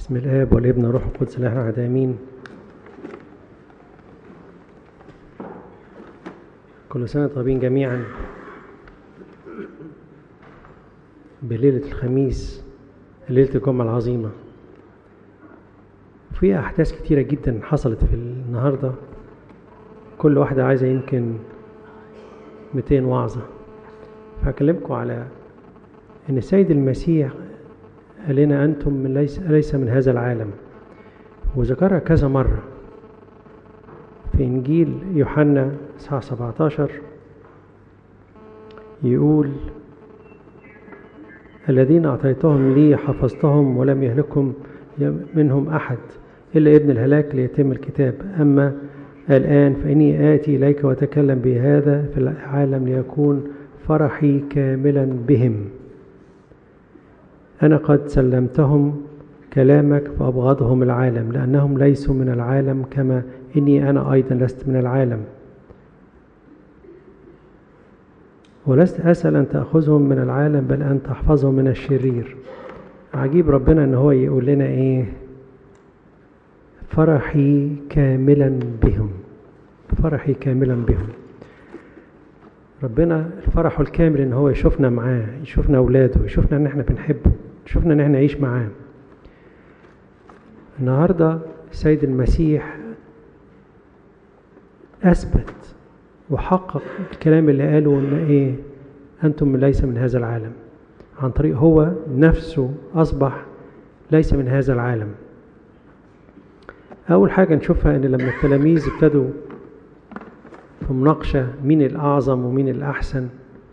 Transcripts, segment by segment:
بسم الآب والابن والروح القدس الإله الأحد آمين كل سنة طيبين جميعا بليلة الخميس ليلة الجمعة العظيمة في أحداث كتيرة جدا حصلت في النهاردة كل واحدة عايزة يمكن 200 وعظة فهكلمكم على إن السيد المسيح قال لنا أنتم من ليس, ليس من هذا العالم وذكرها كذا مرة في إنجيل يوحنا إصحاح 17 يقول الذين أعطيتهم لي حفظتهم ولم يهلكهم منهم أحد إلا ابن الهلاك ليتم الكتاب أما الآن فإني آتي إليك وأتكلم بهذا في العالم ليكون فرحي كاملا بهم أنا قد سلمتهم كلامك فأبغضهم العالم لأنهم ليسوا من العالم كما إني أنا أيضا لست من العالم ولست أسأل أن تأخذهم من العالم بل أن تحفظهم من الشرير عجيب ربنا أن هو يقول لنا إيه فرحي كاملا بهم فرحي كاملا بهم ربنا الفرح الكامل ان هو يشوفنا معاه يشوفنا اولاده يشوفنا ان احنا بنحبه يشوفنا ان احنا نعيش معاه النهارده السيد المسيح اثبت وحقق الكلام اللي قاله ان ايه انتم ليس من هذا العالم عن طريق هو نفسه اصبح ليس من هذا العالم اول حاجه نشوفها ان لما التلاميذ ابتدوا في مناقشة مين الأعظم ومين الأحسن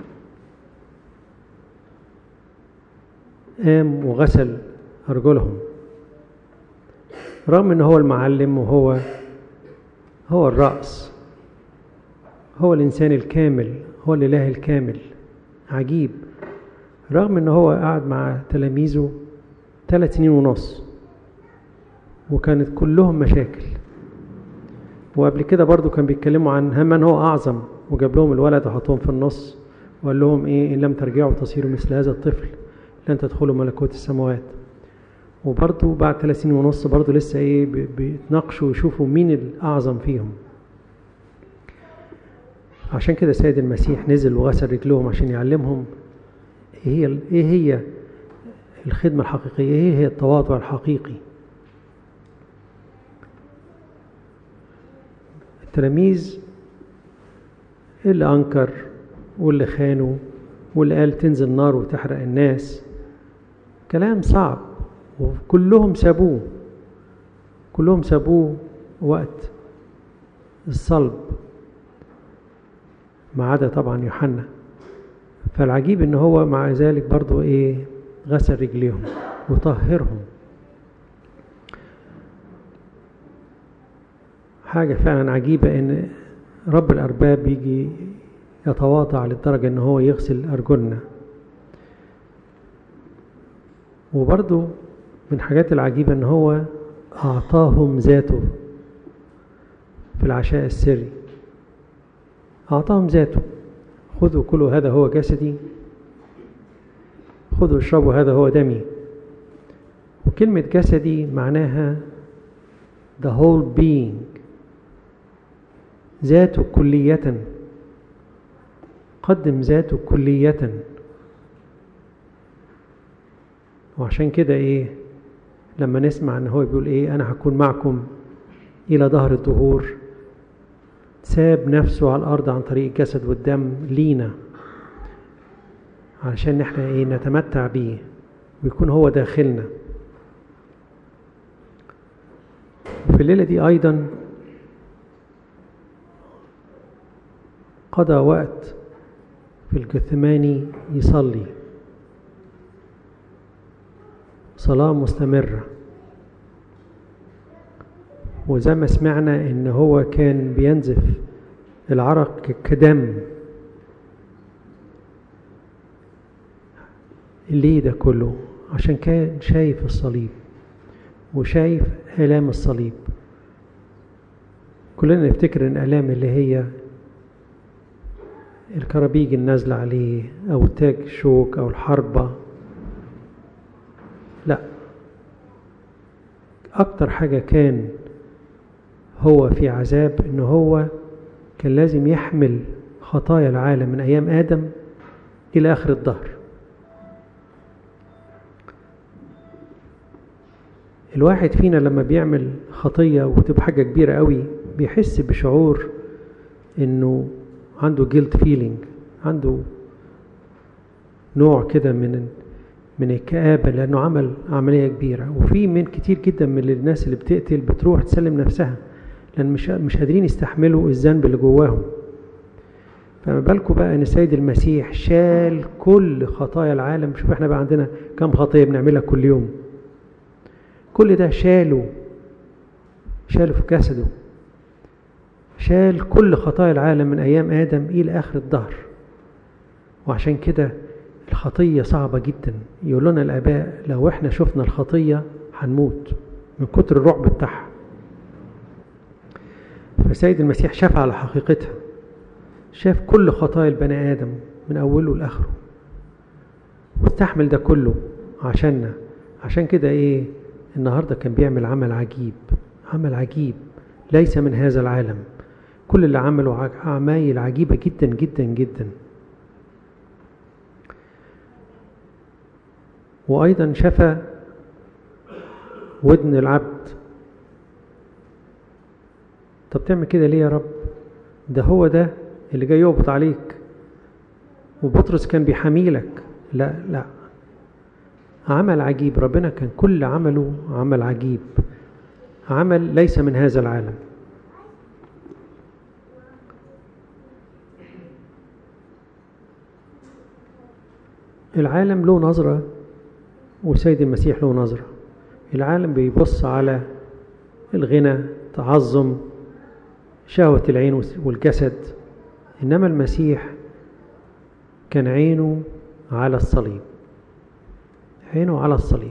قام وغسل أرجلهم رغم إن هو المعلم وهو هو الرأس هو الإنسان الكامل هو الإله الكامل عجيب رغم إن هو قعد مع تلاميذه ثلاث سنين ونص وكانت كلهم مشاكل وقبل كده برضو كان بيتكلموا عن من هو أعظم وجاب لهم الولد وحطهم في النص وقال لهم إيه إن لم ترجعوا تصيروا مثل هذا الطفل لن تدخلوا ملكوت السماوات وبرضو بعد ثلاث سنين ونص برضو لسه إيه بيتناقشوا ويشوفوا مين الأعظم فيهم عشان كده سيد المسيح نزل وغسل رجلهم عشان يعلمهم إيه هي إيه هي الخدمة الحقيقية إيه هي التواضع الحقيقي التلاميذ اللي أنكر واللي خانوا واللي قال تنزل نار وتحرق الناس كلام صعب وكلهم سابوه كلهم سابوه وقت الصلب ما عدا طبعا يوحنا فالعجيب ان هو مع ذلك برضو ايه غسل رجليهم وطهرهم حاجة فعلا عجيبة إن رب الأرباب يجي يتواضع للدرجة إن هو يغسل أرجلنا وبرضو من الحاجات العجيبة إن هو أعطاهم ذاته في العشاء السري أعطاهم ذاته خذوا كلوا هذا هو جسدي خذوا اشربوا هذا هو دمي وكلمة جسدي معناها the whole being ذاته كلية قدم ذاته كلية وعشان كده ايه لما نسمع ان هو بيقول ايه انا هكون معكم الى ظهر الدهور ساب نفسه على الارض عن طريق الجسد والدم لينا علشان احنا ايه نتمتع بيه ويكون هو داخلنا وفي الليلة دي ايضا قضى وقت في الجثماني يصلي صلاة مستمرة وزي ما سمعنا ان هو كان بينزف العرق كدم ليه ده كله عشان كان شايف الصليب وشايف آلام الصليب كلنا نفتكر ان آلام اللي هي الكرابيج النازلة عليه أو تاج شوك أو الحربة لا أكتر حاجة كان هو في عذاب إن هو كان لازم يحمل خطايا العالم من أيام آدم إلى آخر الدهر الواحد فينا لما بيعمل خطية وتبقى حاجة كبيرة قوي بيحس بشعور إنه عنده جيلت فيلينج عنده نوع كده من من الكآبة لأنه عمل عملية كبيرة وفي من كتير جدا من الناس اللي بتقتل بتروح تسلم نفسها لأن مش مش قادرين يستحملوا الذنب اللي جواهم فما بالكم بقى ان السيد المسيح شال كل خطايا العالم شوف احنا بقى عندنا كم خطيه بنعملها كل يوم كل ده شاله شاله في جسده شال كل خطايا العالم من ايام ادم الى اخر الدهر وعشان كده الخطيه صعبه جدا يقول لنا الاباء لو احنا شفنا الخطيه هنموت من كتر الرعب بتاعها فالسيد المسيح شاف على حقيقتها شاف كل خطايا البني آدم من أوله لآخره واستحمل ده كله عشاننا عشان كده إيه النهاردة كان بيعمل عمل عجيب عمل عجيب ليس من هذا العالم كل اللي عمله عمايل عجيبة جدا جدا جدا وأيضا شفى ودن العبد طب تعمل كده ليه يا رب ده هو ده اللي جاي يقبض عليك وبطرس كان بيحاميلك لا لا عمل عجيب ربنا كان كل عمله عمل عجيب عمل ليس من هذا العالم العالم له نظرة وسيد المسيح له نظرة العالم بيبص على الغنى تعظم شهوة العين والجسد إنما المسيح كان عينه على الصليب عينه على الصليب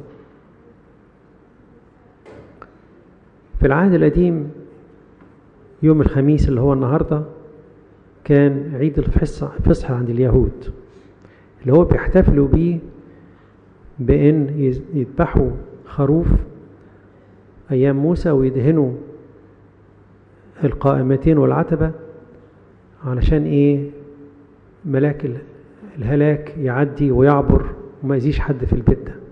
في العهد القديم يوم الخميس اللي هو النهاردة كان عيد الفصح عند اليهود اللي هو بيحتفلوا بيه بأن يذبحوا خروف أيام موسى ويدهنوا القائمتين والعتبة علشان ايه ملاك الهلاك يعدي ويعبر وما يزيش حد في البيت ده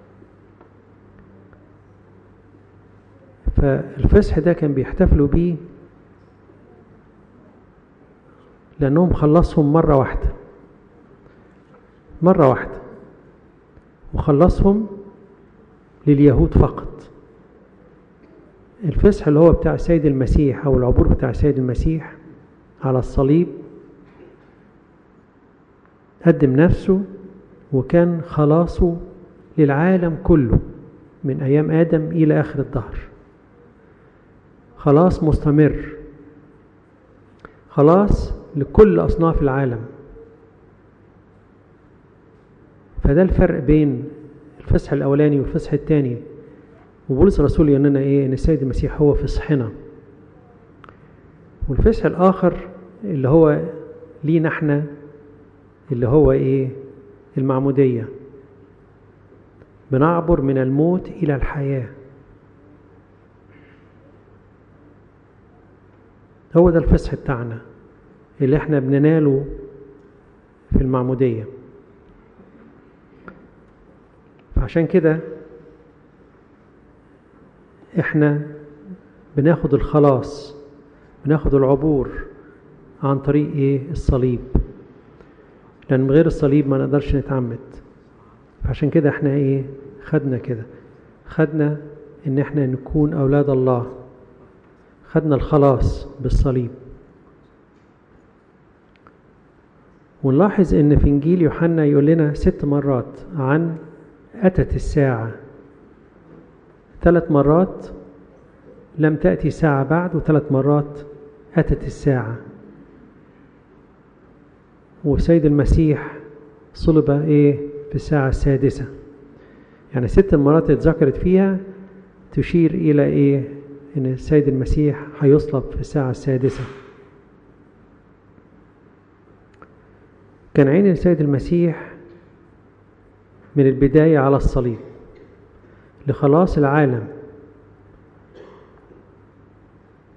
فالفصح ده كان بيحتفلوا بيه لأنهم خلصهم مرة واحدة مرة واحدة وخلصهم لليهود فقط الفصح اللي هو بتاع السيد المسيح أو العبور بتاع السيد المسيح على الصليب قدم نفسه وكان خلاصه للعالم كله من أيام آدم إلى آخر الدهر خلاص مستمر خلاص لكل أصناف العالم فده الفرق بين الفصح الأولاني والفصح الثاني وبولس الرسول يقول لنا إيه إن السيد المسيح هو فصحنا والفصح الآخر اللي هو لينا احنا اللي هو ايه المعمودية بنعبر من الموت إلى الحياة هو ده الفصح بتاعنا اللي احنا بنناله في المعمودية فعشان كده احنا بناخد الخلاص بناخد العبور عن طريق ايه الصليب لان من غير الصليب ما نقدرش نتعمد فعشان كده احنا ايه خدنا كده خدنا ان احنا نكون اولاد الله خدنا الخلاص بالصليب ونلاحظ ان في انجيل يوحنا يقول لنا ست مرات عن اتت الساعه ثلاث مرات لم تاتي ساعه بعد وثلاث مرات اتت الساعه وسيد المسيح صلب ايه في الساعه السادسه يعني ست المرات اتذكرت فيها تشير الى ايه ان السيد المسيح هيصلب في الساعه السادسه كان عين السيد المسيح من البداية على الصليب لخلاص العالم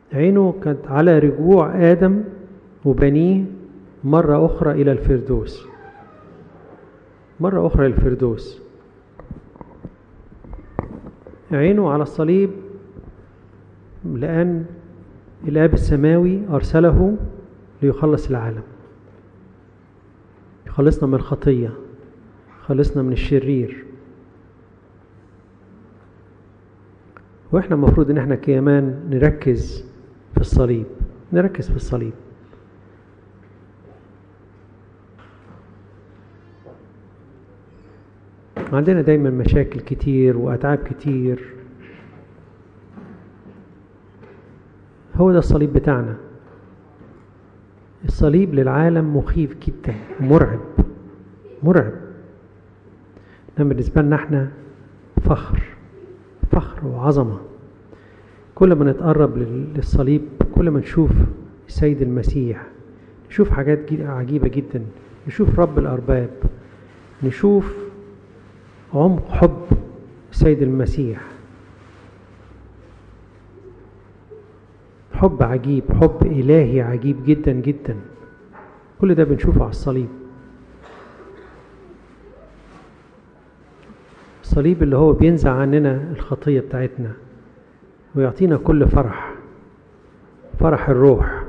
عينه كانت على رجوع آدم وبنيه مرة أخرى إلى الفردوس مرة أخرى للفردوس عينه على الصليب لأن الآب السماوي أرسله ليخلص العالم يخلصنا من الخطية يخلصنا من الشرير واحنا المفروض ان احنا كمان نركز في الصليب نركز في الصليب عندنا دايما مشاكل كتير وأتعاب كتير هو ده الصليب بتاعنا الصليب للعالم مخيف جدا مرعب مرعب انما بالنسبة لنا احنا فخر فخر وعظمة كل ما نتقرب للصليب كل ما نشوف السيد المسيح نشوف حاجات عجيبة جدا نشوف رب الأرباب نشوف عمق حب السيد المسيح حب عجيب حب إلهي عجيب جدا جدا كل ده بنشوفه على الصليب الصليب اللي هو بينزع عننا الخطية بتاعتنا ويعطينا كل فرح فرح الروح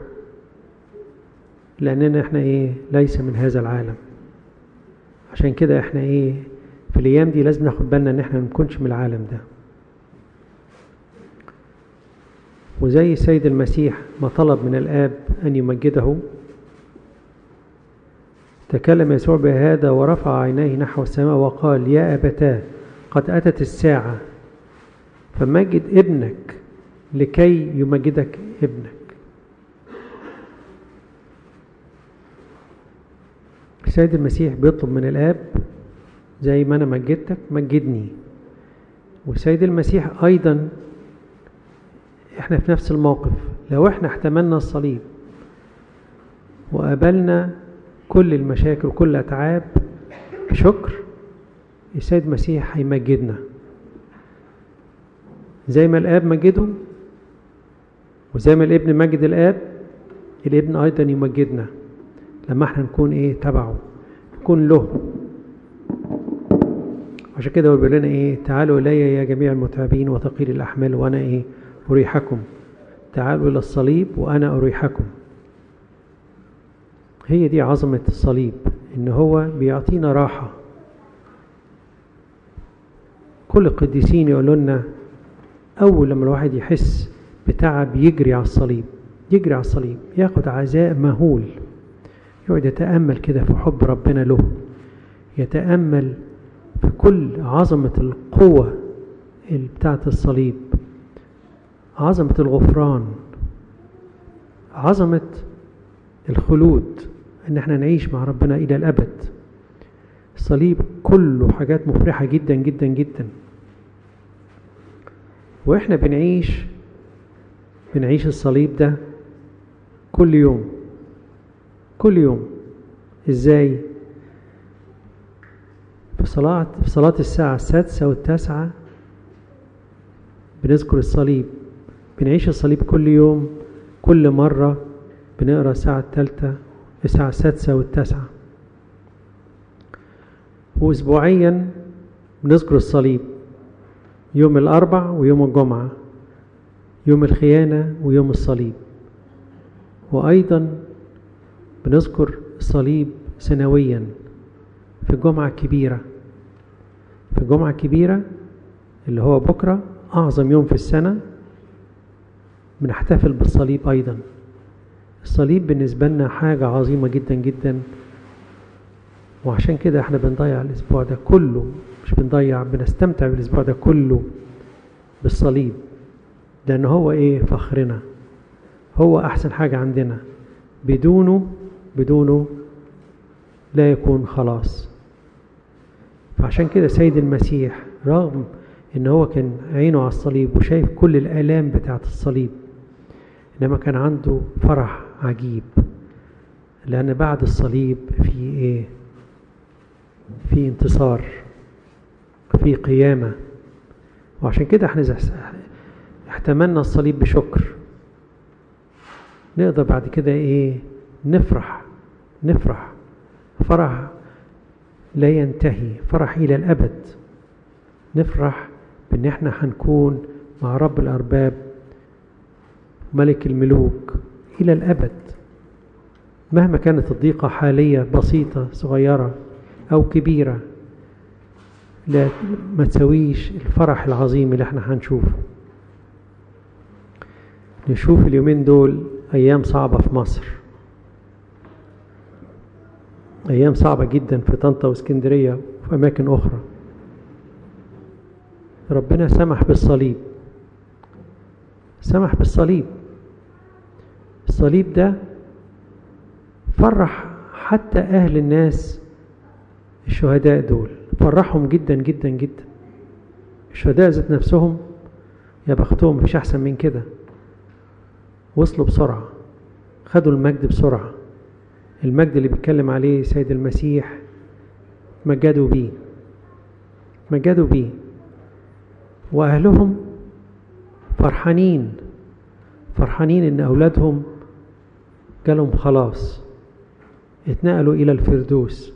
لأننا احنا ايه ليس من هذا العالم عشان كده احنا ايه في الايام دي لازم ناخد بالنا ان احنا ما نكونش من العالم ده وزي السيد المسيح ما طلب من الاب ان يمجده تكلم يسوع بهذا ورفع عينيه نحو السماء وقال يا ابتاه قد اتت الساعه فمجد ابنك لكي يمجدك ابنك السيد المسيح بيطلب من الاب زي ما انا مجدتك مجدني والسيد المسيح ايضا احنا في نفس الموقف لو احنا احتملنا الصليب وقابلنا كل المشاكل وكل الاتعاب بشكر السيد المسيح هيمجدنا زي ما الاب مجده وزي ما الابن مجد الاب الابن ايضا يمجدنا لما احنا نكون ايه تبعه نكون له عشان كده هو بيقول لنا ايه تعالوا الي يا جميع المتعبين وثقيل الاحمال وانا ايه اريحكم تعالوا الى الصليب وانا اريحكم هي دي عظمة الصليب ان هو بيعطينا راحة كل القديسين يقولوا لنا اول لما الواحد يحس بتعب يجري على الصليب يجري على الصليب ياخد عزاء مهول يقعد يتأمل كده في حب ربنا له يتأمل في كل عظمة القوة بتاعة الصليب عظمة الغفران عظمة الخلود ان احنا نعيش مع ربنا الى الابد الصليب كله حاجات مفرحة جدا جدا جدا واحنا بنعيش بنعيش الصليب ده كل يوم كل يوم ازاي في صلاة في صلاة الساعة السادسة والتاسعة بنذكر الصليب بنعيش الصليب كل يوم كل مرة بنقرا الساعة الثالثة الساعة السادسة والتاسعة وأسبوعيا بنذكر الصليب يوم الأربع ويوم الجمعة يوم الخيانة ويوم الصليب وأيضا بنذكر الصليب سنويا في الجمعة الكبيرة في الجمعة الكبيرة اللي هو بكرة أعظم يوم في السنة بنحتفل بالصليب أيضا الصليب بالنسبة لنا حاجة عظيمة جدا جدا وعشان كده احنا بنضيع الأسبوع ده كله مش بنضيع بنستمتع بالأسبوع ده كله بالصليب لأن هو إيه فخرنا هو أحسن حاجة عندنا بدونه بدونه لا يكون خلاص فعشان كده سيد المسيح رغم ان هو كان عينه على الصليب وشايف كل الآلام بتاعت الصليب انما كان عنده فرح عجيب لأن بعد الصليب في ايه في انتصار في قيامة وعشان كده احنا احتملنا الصليب بشكر نقدر بعد كده ايه نفرح نفرح فرح لا ينتهي فرح الى الابد نفرح بان احنا هنكون مع رب الارباب ملك الملوك الى الابد مهما كانت الضيقه حاليه بسيطه صغيره او كبيره لا ما تسويش الفرح العظيم اللي احنا هنشوفه نشوف اليومين دول ايام صعبه في مصر ايام صعبه جدا في طنطا واسكندريه وفي اماكن اخرى ربنا سمح بالصليب سمح بالصليب الصليب ده فرح حتى اهل الناس الشهداء دول فرحهم جدا جدا جدا الشهداء ذات نفسهم يا بختهم مفيش احسن من كده وصلوا بسرعه خدوا المجد بسرعه المجد اللي بيتكلم عليه سيد المسيح مجدوا بيه مجدوا بيه واهلهم فرحانين فرحانين ان اولادهم جالهم خلاص اتنقلوا الى الفردوس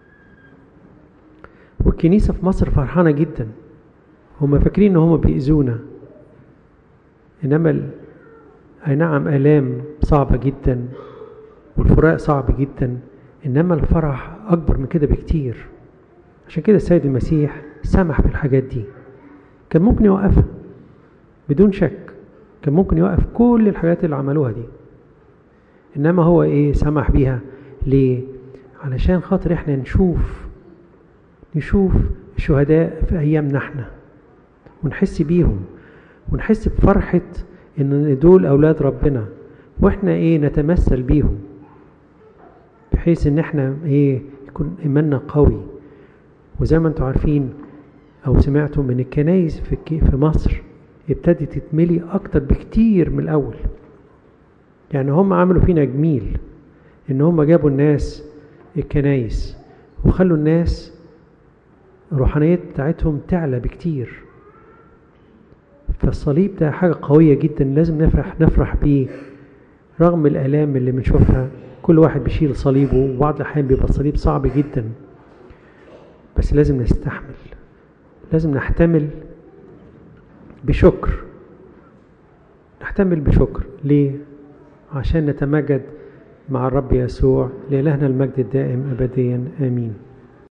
والكنيسة في مصر فرحانة جدا هم فاكرين ان هم بيأذونا انما ال... اي نعم الام صعبة جدا والفراق صعب جدا انما الفرح اكبر من كده بكتير عشان كده السيد المسيح سمح بالحاجات دي كان ممكن يوقفها بدون شك كان ممكن يوقف كل الحاجات اللي عملوها دي انما هو ايه سمح بيها ليه علشان خاطر احنا نشوف نشوف الشهداء في ايامنا احنا ونحس بيهم ونحس بفرحة ان دول اولاد ربنا واحنا ايه نتمثل بيهم بحيث ان احنا ايه يكون ايماننا قوي وزي ما انتم عارفين او سمعتم من الكنايس في في مصر ابتدت تتملي اكتر بكتير من الاول يعني هم عملوا فينا جميل ان هم جابوا الناس الكنايس وخلوا الناس الروحانيات بتاعتهم تعلى بكتير فالصليب ده حاجة قوية جدا لازم نفرح نفرح بيه رغم الآلام اللي بنشوفها كل واحد بيشيل صليبه وبعض الأحيان بيبقى الصليب صعب جدا بس لازم نستحمل لازم نحتمل بشكر نحتمل بشكر ليه؟ عشان نتمجد مع الرب يسوع لإلهنا المجد الدائم أبديا آمين